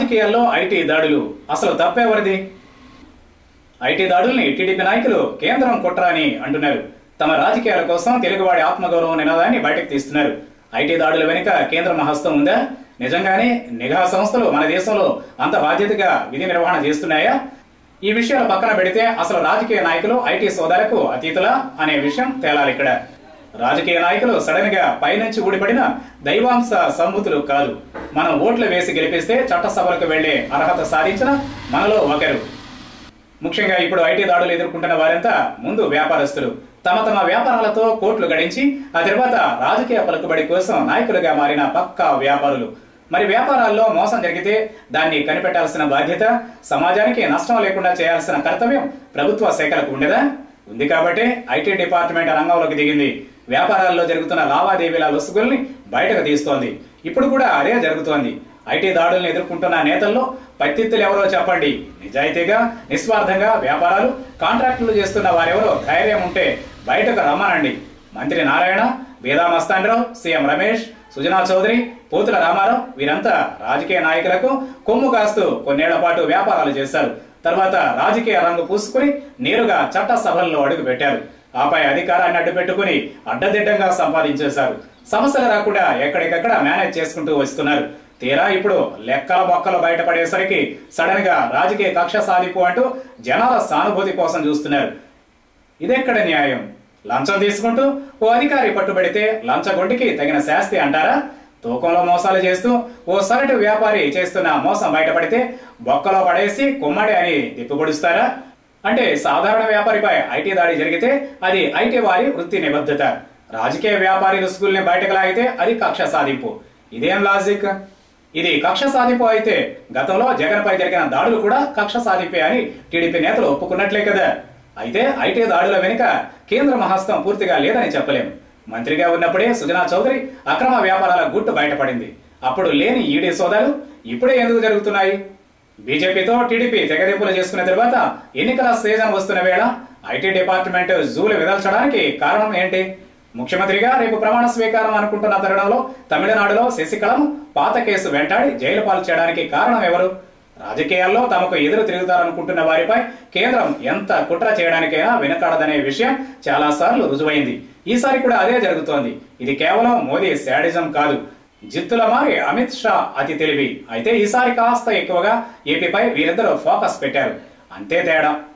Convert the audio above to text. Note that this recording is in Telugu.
రాజకీయాల్లో ఐటీ దాడులు అసలు తప్పెవరిది ఐటీ దాడుల్ని టీడీపీ నాయకులు కేంద్రం కుట్ర అని అంటున్నారు తమ రాజకీయాల కోసం తెలుగువాడి ఆత్మగౌరవం నినాదాన్ని బయటకు తీస్తున్నారు ఐటీ దాడుల వెనుక కేంద్ర మహస్తం ఉందా నిజంగానే నిఘా సంస్థలు మన దేశంలో అంత బాధ్యతగా విధి నిర్వహణ చేస్తున్నాయా ఈ విషయాలు పక్కన పెడితే అసలు రాజకీయ నాయకులు ఐటీ సోదాలకు అతీతులా అనే విషయం తేలాలి ఇక్కడ రాజకీయ నాయకులు సడన్ గా పైనుంచి ఊడిపడిన దైవాంశ సంబుతులు కాదు మనం ఓట్లు వేసి గెలిపిస్తే చట్టసభలకు వెళ్లే అర్హత సాధించిన మనలో ఒకరు ముఖ్యంగా ఇప్పుడు ఐటీ దాడులు ఎదుర్కొంటున్న వారంతా ముందు వ్యాపారస్తులు తమ తమ వ్యాపారాలతో కోట్లు గడించి ఆ తర్వాత రాజకీయ పలుకుబడి కోసం నాయకులుగా మారిన పక్కా వ్యాపారులు మరి వ్యాపారాల్లో మోసం జరిగితే దాన్ని కనిపెట్టాల్సిన బాధ్యత సమాజానికి నష్టం లేకుండా చేయాల్సిన కర్తవ్యం ప్రభుత్వ శాఖలకు ఉండదా ఉంది కాబట్టి ఐటీ డిపార్ట్మెంట్ రంగంలోకి దిగింది వ్యాపారాల్లో జరుగుతున్న లావాదేవీల లొసుగుల్ని బయటకు తీస్తోంది ఇప్పుడు కూడా అదే జరుగుతోంది ఐటీ దాడుల్ని ఎదుర్కొంటున్న నేతల్లో పత్తిత్తులు ఎవరో చెప్పండి నిజాయితీగా నిస్వార్థంగా వ్యాపారాలు కాంట్రాక్టులు చేస్తున్న వారెవరో ధైర్యం ఉంటే బయటకు రమ్మనండి మంత్రి నారాయణ వేదా మస్తాండ్రావు సీఎం రమేష్ సుజనా చౌదరి పోతుల రామారావు వీరంతా రాజకీయ నాయకులకు కొమ్ము కాస్తూ కొన్నేళ్ల పాటు వ్యాపారాలు చేశారు తర్వాత రాజకీయ రంగు పూసుకుని నేరుగా చట్ట సభల్లో అడుగు పెట్టారు ఆపై అధికారాన్ని అడ్డు పెట్టుకుని అడ్డదిడ్డంగా సంపాదించేశారు సమస్యలు రాకుండా ఎక్కడికక్కడ మేనేజ్ చేసుకుంటూ వస్తున్నారు తీరా ఇప్పుడు లెక్కల బొక్కలు బయటపడేసరికి సడన్ గా రాజకీయ కక్ష సాధింపు అంటూ జనాల సానుభూతి కోసం చూస్తున్నారు ఇదెక్కడ న్యాయం లంచం తీసుకుంటూ ఓ అధికారి పట్టుబడితే లంచగొండికి తగిన శాస్తి అంటారా తూకంలో మోసాలు చేస్తూ ఓ సగటు వ్యాపారి చేస్తున్న మోసం బయటపడితే బొక్కలో పడేసి కుమ్మడి అని తిప్పిపొడుస్తారా అంటే సాధారణ వ్యాపారిపై ఐటీ దాడి జరిగితే అది ఐటీ వారి వృత్తి నిబద్ధత రాజకీయ వ్యాపారి రుసుగుల్ని బయటకు లాగితే అది కక్ష సాధింపు ఇదేం లాజిక్ ఇది కక్ష సాధింపు అయితే గతంలో జగన్ పై జరిగిన దాడులు కూడా కక్ష సాధింపే అని టీడీపీ నేతలు ఒప్పుకున్నట్లే కదా అయితే ఐటీ దాడుల వెనుక కేంద్ర మహస్తం పూర్తిగా లేదని చెప్పలేం మంత్రిగా ఉన్నప్పుడే సుజనా చౌదరి అక్రమ వ్యాపారాల గుట్టు బయటపడింది అప్పుడు లేని ఈడీ సోదాలు ఇప్పుడే ఎందుకు జరుగుతున్నాయి బీజేపీతో టీడీపీ తెగదెంపులు చేసుకున్న తర్వాత ఎన్నికల సీజన్ వస్తున్న వేళ ఐటీ డిపార్ట్మెంట్ జూలు విదల్చడానికి కారణం ఏంటి ముఖ్యమంత్రిగా రేపు ప్రమాణ స్వీకారం అనుకుంటున్న తరుణంలో తమిళనాడులో శశికళను పాత కేసు వెంటాడి జైలు పాలు చేయడానికి కారణం ఎవరు రాజకీయాల్లో తమకు ఎదురు తిరుగుతారనుకుంటున్న వారిపై కేంద్రం ఎంత కుట్ర చేయడానికైనా వెనుకాడదనే విషయం చాలా సార్లు రుజువైంది ఈసారి కూడా అదే జరుగుతోంది ఇది కేవలం మోదీ శాడిజం కాదు జిత్తుల మారి అమిత్ షా అతి తెలివి అయితే ఈసారి కాస్త ఎక్కువగా ఏపీపై వీరిద్దరూ ఫోకస్ పెట్టారు అంతే తేడా